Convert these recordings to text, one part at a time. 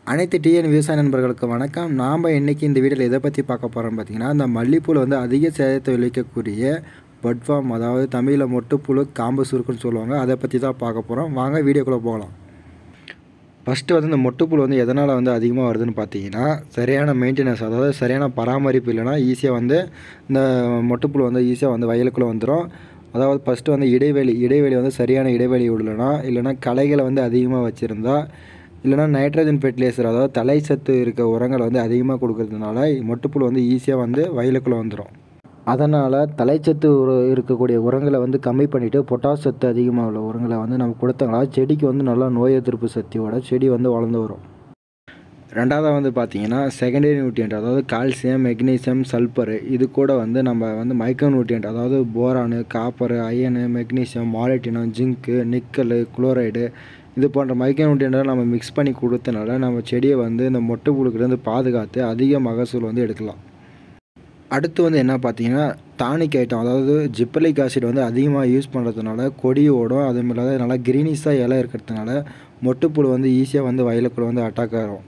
அனைத்து டிஎன் விவசாய நண்பர்களுக்கு வணக்கம் நாம் இன்றைக்கி இந்த வீடியோவில் எதை பற்றி பார்க்க போகிறோம் பார்த்தீங்கன்னா இந்த மல்லிப்பூவில் வந்து அதிக சேதத்தை விளைவிக்கக்கூடிய பட்வாம் அதாவது தமிழில் மொட்டுப்புழு காம்பு சுருக்குன்னு சொல்லுவாங்க அதை பற்றி தான் பார்க்க போகிறோம் வாங்க வீடியோக்குள்ளே போகலாம் ஃபஸ்ட்டு வந்து இந்த மொட்டுப்புழு வந்து எதனால் வந்து அதிகமாக வருதுன்னு பார்த்தீங்கன்னா சரியான மெயின்டெனன்ஸ் அதாவது சரியான பராமரிப்பு இல்லைன்னா ஈஸியாக வந்து இந்த மொட்டுப்புழு வந்து ஈஸியாக வந்து வயலுக்குள்ளே வந்துடும் அதாவது ஃபஸ்ட்டு வந்து இடைவெளி இடைவெளி வந்து சரியான இடைவெளி விடலைன்னா இல்லைன்னா களைகளை வந்து அதிகமாக வச்சுருந்தா இல்லைனா நைட்ரஜன் ஃபெர்டிலைசர் அதாவது தலை சத்து இருக்க உரங்களை வந்து அதிகமாக கொடுக்கறதுனால மொட்டுப்புழு வந்து ஈஸியாக வந்து வயலுக்குள்ளே வந்துடும் அதனால் தலைச்சத்து உர இருக்கக்கூடிய உரங்களை வந்து கம்மி பண்ணிவிட்டு பொட்டாஸ் சத்து அதிகமாக உள்ள உரங்களை வந்து நம்ம கொடுத்தாங்களா செடிக்கு வந்து நல்லா நோய் எதிர்ப்பு சக்தியோட செடி வந்து வளர்ந்து வரும் ரெண்டாவது வந்து பார்த்தீங்கன்னா செகண்டரி நியூட்ரியன்ட் அதாவது கால்சியம் மெக்னீசியம் சல்பரு இது கூட வந்து நம்ம வந்து மைக்ரோ நியூட்ரியன்ட் அதாவது boron copper iron magnesium molybdenum zinc nickel chloride இது போன்ற மைக்ரோ நியூட்ரியன்ட்டை நம்ம மிக்ஸ் பண்ணி கொடுத்தனால நம்ம செடியை வந்து இந்த மொட்டை புழுக்கிலேருந்து பாதுகாத்து அதிக மகசூல் வந்து எடுக்கலாம் அடுத்து வந்து என்ன பார்த்தீங்கன்னா டானிக் ஐட்டம் அதாவது ஜிப்பலிக் ஆசிட் வந்து அதிகமாக யூஸ் பண்ணுறதுனால கொடியோடும் அதுவும் இல்லாத நல்லா கிரீனிஸாக இலை இருக்கிறதுனால மொட்டுப்புழு வந்து ஈஸியாக வந்து வயலுக்குள்ளே வந்து அட்டாக் ஆகும்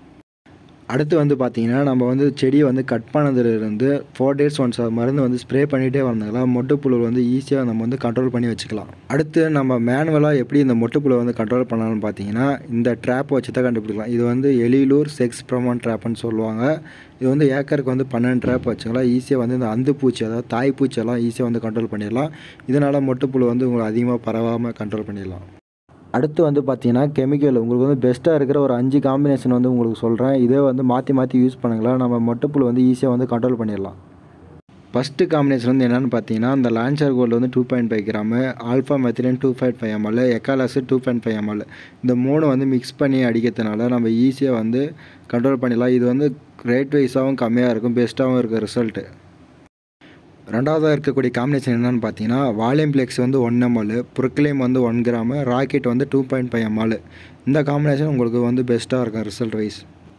அடுத்து வந்து பார்த்திங்கன்னா நம்ம வந்து செடியை வந்து கட் பண்ணதுலேருந்து ஃபோர் டேஸ் ஒன்ஸ் மருந்து வந்து ஸ்ப்ரே பண்ணிகிட்டே வந்தாங்களா மொட்டுப்புழு வந்து ஈஸியாக நம்ம வந்து கண்ட்ரோல் பண்ணி வச்சுக்கலாம் அடுத்து நம்ம மேனுவலாக எப்படி இந்த மொட்டுப்புழு வந்து கண்ட்ரோல் பண்ணலாம்னு பார்த்தீங்கன்னா இந்த ட்ராப் வச்சு தான் கண்டுபிடிக்கலாம் இது வந்து எலிலூர் செக்ஸ் ப்ரமோன் ட்ராப்னு சொல்லுவாங்க இது வந்து ஏக்கருக்கு வந்து பன்னெண்டு ட்ராப் வச்சுக்கலாம் ஈஸியாக வந்து இந்த அந்து பூச்சி அதாவது தாய் பூச்சியெல்லாம் ஈஸியாக வந்து கண்ட்ரோல் பண்ணிடலாம் இதனால் மொட்டுப்புழு வந்து உங்களுக்கு அதிகமாக பரவாமல் கண்ட்ரோல் பண்ணிடலாம் அடுத்து வந்து பார்த்தீங்கன்னா கெமிக்கல் உங்களுக்கு வந்து பெஸ்ட்டாக இருக்கிற ஒரு அஞ்சு காம்பினேஷன் வந்து உங்களுக்கு சொல்கிறேன் இதே வந்து மாற்றி மாற்றி யூஸ் பண்ணுங்களா நம்ம மொட்டைப்புழு வந்து ஈஸியாக வந்து கண்ட்ரோல் பண்ணிடலாம் ஃபஸ்ட்டு காம்பினேஷன் வந்து என்னென்னு பார்த்தீங்கன்னா இந்த லான்ச்சர் கோல்டு வந்து two point five gram alpha methylene two point five ML Ekalux two point five ML இந்த மூணு வந்து மிக்ஸ் பண்ணி அடிக்கிறதுனால நம்ம ஈஸியாக வந்து கண்ட்ரோல் பண்ணிடலாம் இது வந்து ரேட் வைஸாகவும் கம்மியாக இருக்கும் பெஸ்ட்டாகவும் இருக்கும் ரிசல்ட்டு ரெண்டாவதாக இருக்கக்கூடிய காம்பினேஷன் என்னென்னு பார்த்தீங்கன்னா வால்யூம் பிளெக்ஸ் வந்து ஒன் எம்எல் புருக்லேம் வந்து ஒன் கிராமு ராக்கெட் வந்து டூ பாயிண்ட் ஃபைவ் எம்எல் இந்த காம்பினேஷன் உங்களுக்கு வந்து பெஸ்ட்டாக இருக்கும் ரிசல்ட் வைஸ்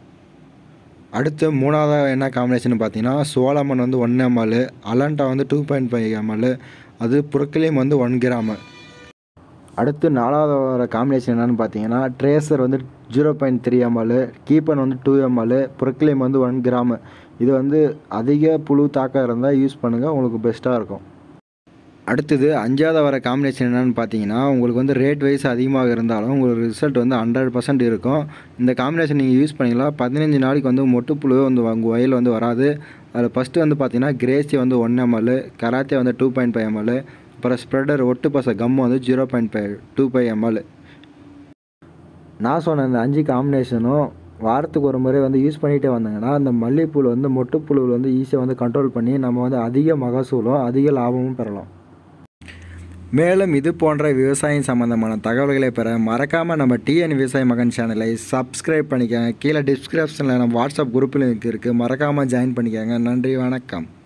அடுத்து மூணாவதாக என்ன காம்பினேஷன் பார்த்தீங்கன்னா சோளமன் வந்து ஒன் எம்எல் அலண்டா வந்து டூ பாயிண்ட் ஃபைவ் எம்எல் அது புருக்லேம் வந்து ஒன் கிராமு அடுத்து நாலாவது வர காம்பினேஷன் என்னென்னு பார்த்தீங்கன்னா ட்ரேசர் வந்து ஜீரோ பாயிண்ட் த்ரீ எம்எல் கீப்பன் வந்து டூ எம்எல் புரக்லேம் வந்து ஒன் கிராமு இது வந்து அதிக புழு தாக்கம் இருந்தால் யூஸ் பண்ணுங்கள் உங்களுக்கு பெஸ்ட்டாக இருக்கும் அடுத்தது அஞ்சாவது வர காம்பினேஷன் என்னென்னு பார்த்தீங்கன்னா உங்களுக்கு வந்து ரேட் வைஸ் அதிகமாக இருந்தாலும் உங்களுக்கு ரிசல்ட் வந்து ஹண்ட்ரட் பர்சன்ட் இருக்கும் இந்த காம்பினேஷன் நீங்கள் யூஸ் பண்ணிக்கலாம் பதினஞ்சு நாளைக்கு வந்து மொட்டுப்புழு வந்து உங்கள் வயலில் வந்து வராது அதில் ஃபஸ்ட்டு வந்து பார்த்தீங்கன்னா கிரேசி வந்து ஒன் எம்எல் கராத்தே வந்து டூ பாயிண்ட் ஃபைவ் எம்எல் அப்புறம் ஸ்ப்ரெடர் ஒட்டு பச கம் வந்து zero point five two five ML நான் சொன்ன இந்த அஞ்சு காம்பினேஷனும் வாரத்துக்கு ஒரு முறை வந்து யூஸ் பண்ணிகிட்டே வந்தாங்கன்னா அந்த மல்லிகைப்பூ வந்து மொட்டுப்புழு வந்து ஈஸியாக வந்து கண்ட்ரோல் பண்ணி நம்ம வந்து அதிக மகசூலும் அதிக லாபமும் பெறலாம் மேலும் இது போன்ற விவசாயம் சம்மந்தமான தகவல்களை பெற மறக்காமல் நம்ம டிஎன் விவசாய மகன் சேனலை சப்ஸ்கிரைப் பண்ணிக்கோங்க கீழே டிஸ்கிரிப்ஷனில் நம்ம வாட்ஸ்அப் குரூப்பில் இருக்குது மறக்காமல் ஜாயின் பண்ணிக்கோங்க நன்றி வணக்கம்